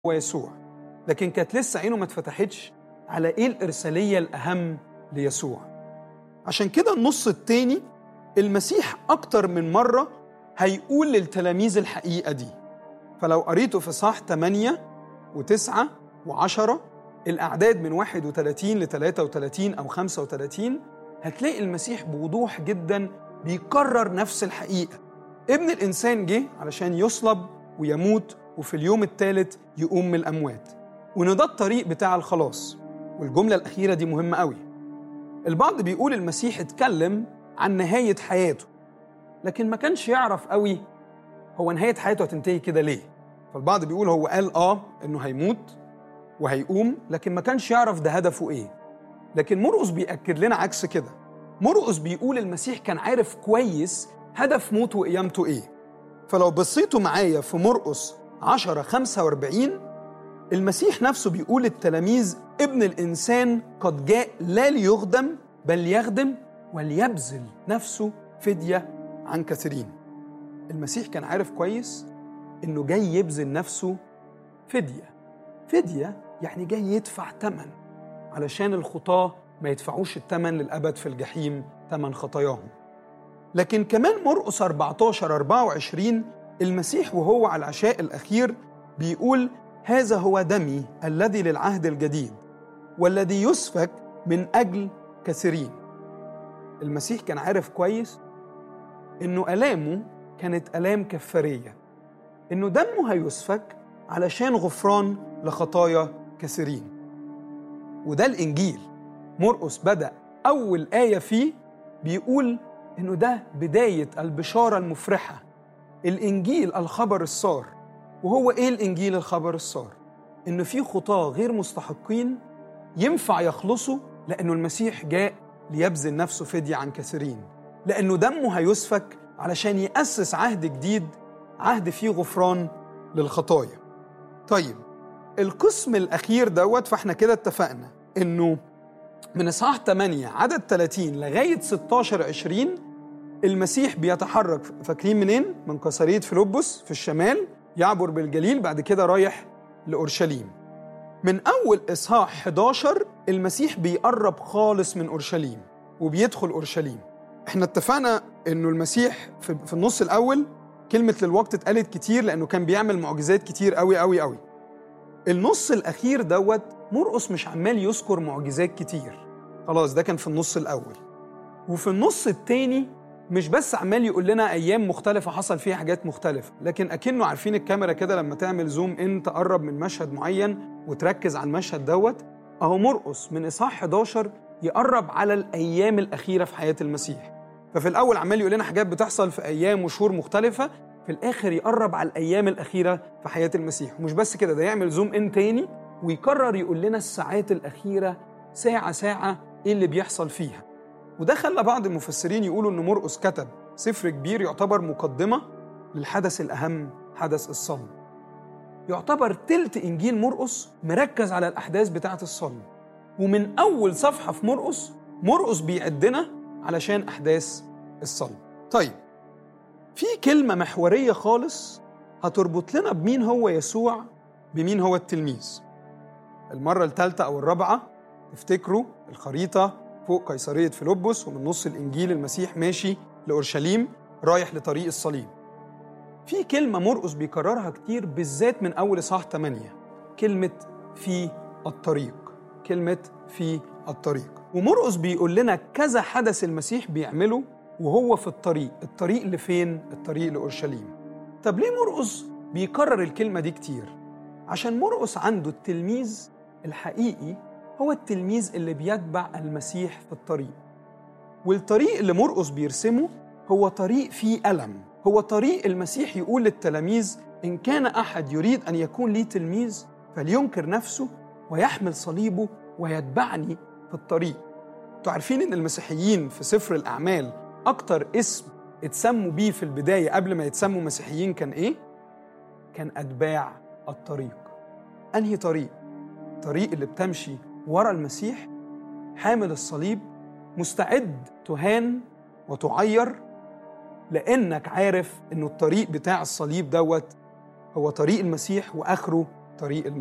هو يسوع لكن كانت لسه عينه ما اتفتحتش على ايه الارساليه الاهم ليسوع عشان كده النص التاني المسيح اكتر من مره هيقول للتلاميذ الحقيقه دي فلو قريته في صح 8 و9 و10 الاعداد من 31 ل 33 او 35 هتلاقي المسيح بوضوح جدا بيكرر نفس الحقيقه ابن الانسان جه علشان يصلب ويموت وفي اليوم الثالث يقوم من الاموات وان ده الطريق بتاع الخلاص والجمله الاخيره دي مهمه قوي البعض بيقول المسيح اتكلم عن نهايه حياته لكن ما كانش يعرف قوي هو نهايه حياته هتنتهي كده ليه فالبعض بيقول هو قال اه انه هيموت وهيقوم لكن ما كانش يعرف ده هدفه ايه لكن مرقس بيأكد لنا عكس كده مرقس بيقول المسيح كان عارف كويس هدف موته وقيامته ايه فلو بصيتوا معايا في مرقس 10 45 المسيح نفسه بيقول للتلاميذ ابن الانسان قد جاء لا ليخدم بل ليخدم وليبذل نفسه فديه عن كثيرين المسيح كان عارف كويس انه جاي يبذل نفسه فديه فديه يعني جاي يدفع ثمن علشان الخطاه ما يدفعوش الثمن للابد في الجحيم ثمن خطاياهم لكن كمان مرقس 14 24 المسيح وهو على العشاء الاخير بيقول هذا هو دمي الذي للعهد الجديد والذي يسفك من اجل كثيرين المسيح كان عارف كويس انه الامه كانت الام كفاريه انه دمه هيسفك علشان غفران لخطايا كثيرين وده الانجيل مرقس بدا اول ايه فيه بيقول انه ده بدايه البشاره المفرحه الانجيل الخبر السار وهو ايه الانجيل الخبر السار انه في خطاه غير مستحقين ينفع يخلصوا لانه المسيح جاء ليبذل نفسه فديه عن كثيرين لانه دمه هيسفك علشان ياسس عهد جديد عهد فيه غفران للخطايا طيب القسم الاخير دوت فاحنا كده اتفقنا انه من اصحاح 8 عدد 30 لغايه 16 20 المسيح بيتحرك فاكرين منين؟ من قصرية فيلبس في الشمال يعبر بالجليل بعد كده رايح لأورشليم من أول إصحاح 11 المسيح بيقرب خالص من أورشليم وبيدخل أورشليم احنا اتفقنا انه المسيح في, في النص الأول كلمة للوقت اتقالت كتير لأنه كان بيعمل معجزات كتير قوي قوي قوي النص الأخير دوت مرقس مش عمال يذكر معجزات كتير خلاص ده كان في النص الأول وفي النص التاني مش بس عمال يقول لنا ايام مختلفه حصل فيها حاجات مختلفه لكن اكنه عارفين الكاميرا كده لما تعمل زوم ان تقرب من مشهد معين وتركز على المشهد دوت اهو مرقس من اصحاح 11 يقرب على الايام الاخيره في حياه المسيح ففي الاول عمال يقول لنا حاجات بتحصل في ايام وشهور مختلفه في الاخر يقرب على الايام الاخيره في حياه المسيح ومش بس كده ده يعمل زوم ان تاني ويكرر يقول لنا الساعات الاخيره ساعه ساعه ايه اللي بيحصل فيها وده خلى بعض المفسرين يقولوا ان مرقس كتب سفر كبير يعتبر مقدمه للحدث الاهم حدث الصلب يعتبر تلت انجيل مرقس مركز على الاحداث بتاعه الصلب ومن اول صفحه في مرقس مرقس بيعدنا علشان احداث الصلب طيب في كلمه محوريه خالص هتربط لنا بمين هو يسوع بمين هو التلميذ المره الثالثه او الرابعه تفتكروا الخريطه فوق قيصرية فيلبس ومن نص الإنجيل المسيح ماشي لأورشليم رايح لطريق الصليب في كلمة مرقس بيكررها كتير بالذات من أول إصحاح 8 كلمة في الطريق كلمة في الطريق ومرقس بيقول لنا كذا حدث المسيح بيعمله وهو في الطريق الطريق لفين؟ الطريق لأورشليم طب ليه مرقس بيكرر الكلمة دي كتير؟ عشان مرقس عنده التلميذ الحقيقي هو التلميذ اللي بيتبع المسيح في الطريق والطريق اللي مرقس بيرسمه هو طريق فيه ألم هو طريق المسيح يقول للتلاميذ إن كان أحد يريد أن يكون لي تلميذ فلينكر نفسه ويحمل صليبه ويتبعني في الطريق انتوا عارفين ان المسيحيين في سفر الأعمال أكتر اسم اتسموا بيه في البداية قبل ما يتسموا مسيحيين كان إيه؟ كان أتباع الطريق أنهي طريق؟ الطريق اللي بتمشي ورا المسيح حامل الصليب مستعد تهان وتعير لانك عارف انه الطريق بتاع الصليب دوت هو طريق المسيح واخره طريق